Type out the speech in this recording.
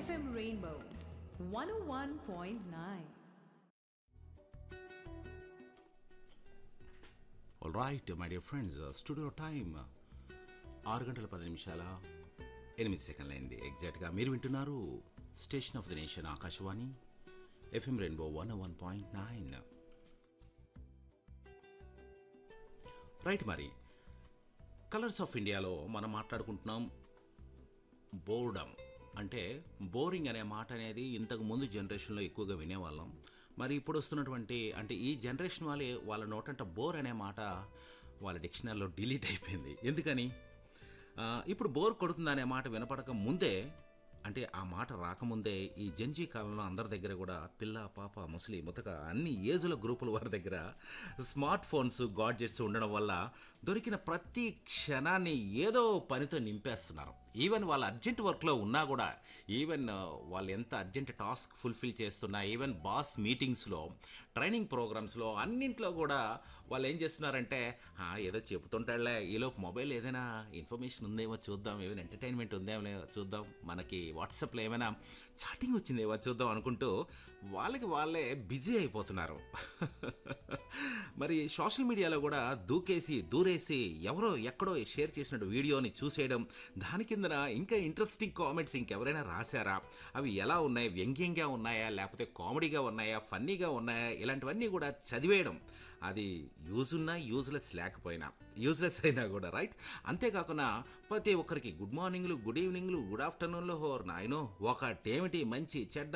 FM Rainbow 101.9. All right my dear friends studio time ఆరు గంటల పది నిమిషాల ఎనిమిది సెకండ్లు అయింది ఎగ్జాక్ట్గా మీరు వింటున్నారు station of the nation Aakashvani FM Rainbow one one point nine right మరి కలర్స్ ఆఫ్ ఇండియాలో మనం మాట్లాడుకుంటున్నాం బోర్డమ్ అంటే బోరింగ్ అనే మాట అనేది ఇంతకు ముందు జనరేషన్లో ఎక్కువగా వినేవాళ్ళం మరి ఇప్పుడు వస్తున్నటువంటి అంటే ఈ జనరేషన్ వాళ్ళే వాళ్ళ నోటంట బోర్ అనే మాట వాళ్ళ డిక్షనరీలో డిలీట్ అయిపోయింది ఎందుకని ఆ, ఇప్పుడు బోర్ కొడుతుంది అనే మాట వినపడక ముందే అంటే ఆ మాట రాకముందే ఈ జంజీ కాలంలో అందరి దగ్గర కూడా పిల్ల పాప ముసలి ముతక అన్ని ఏజుల గ్రూపుల వారి దగ్గర స్మార్ట్ ఫోన్స్ గాడ్జెట్స్ ఉండడం వల్ల దొరికిన ప్రతి క్షణాన్ని ఏదో పనితో నింపేస్తున్నారు ఈవెన్ వాళ్ళ అర్జెంట్ వర్క్లో ఉన్నా కూడా ఈవెన్ ఆ, వాళ్ళు ఎంత అర్జెంట్ టాస్క్ ఫుల్ఫిల్ చేస్తున్నా ఈవెన్ బాస్ మీటింగ్స్లో ట్రైనింగ్ ప్రోగ్రామ్స్లో అన్నింట్లో కూడా వాళ్ళు ఏం చేస్తున్నారంటే "ఆ, ఏదో చెబుతుంటాడులే ఈలోపు మొబైల్ ఏదైనా ఇన్ఫర్మేషన్ ఉందేమో చూద్దాం ఏమైనా ఎంటర్టైన్మెంట్ ఉందేమో చూద్దాం మనకి వాట్సాప్లో ఏమైనా చాటింగ్ వచ్చిందేమో చూద్దాం అనుకుంటూ వాళ్ళకి వాళ్ళే బిజీ అయిపోతున్నారు మరి సోషల్ మీడియాలో కూడా దూకేసి దూరేసి ఎవరో ఎక్కడో షేర్ చేసిన వీడియోని చూసేయడం దాని కిందన ఇంకా ఇంట్రెస్టింగ్ కామెంట్స్ ఇంకెవరైనా రాశారా అవి ఎలా ఉన్నాయి వ్యంగ్యంగా ఉన్నాయా లేకపోతే కామెడీగా ఉన్నాయా ఫన్నీగా ఉన్నాయా ఇలాంటివన్నీ కూడా చదివేయడం అది యూజ్ ఉన్నా యూజ్లెస్ లేకపోయినా యూజ్లెస్ అయినా కూడా రైట్ అంతేకాకుండా ప్రతి ఒక్కరికి గుడ్ మార్నింగ్లు గుడ్ ఈవినింగ్లు గుడ్ ఆఫ్టర్నూన్లు హోర్ నాయనో ఒకటేమిటి మంచి చెడ్డ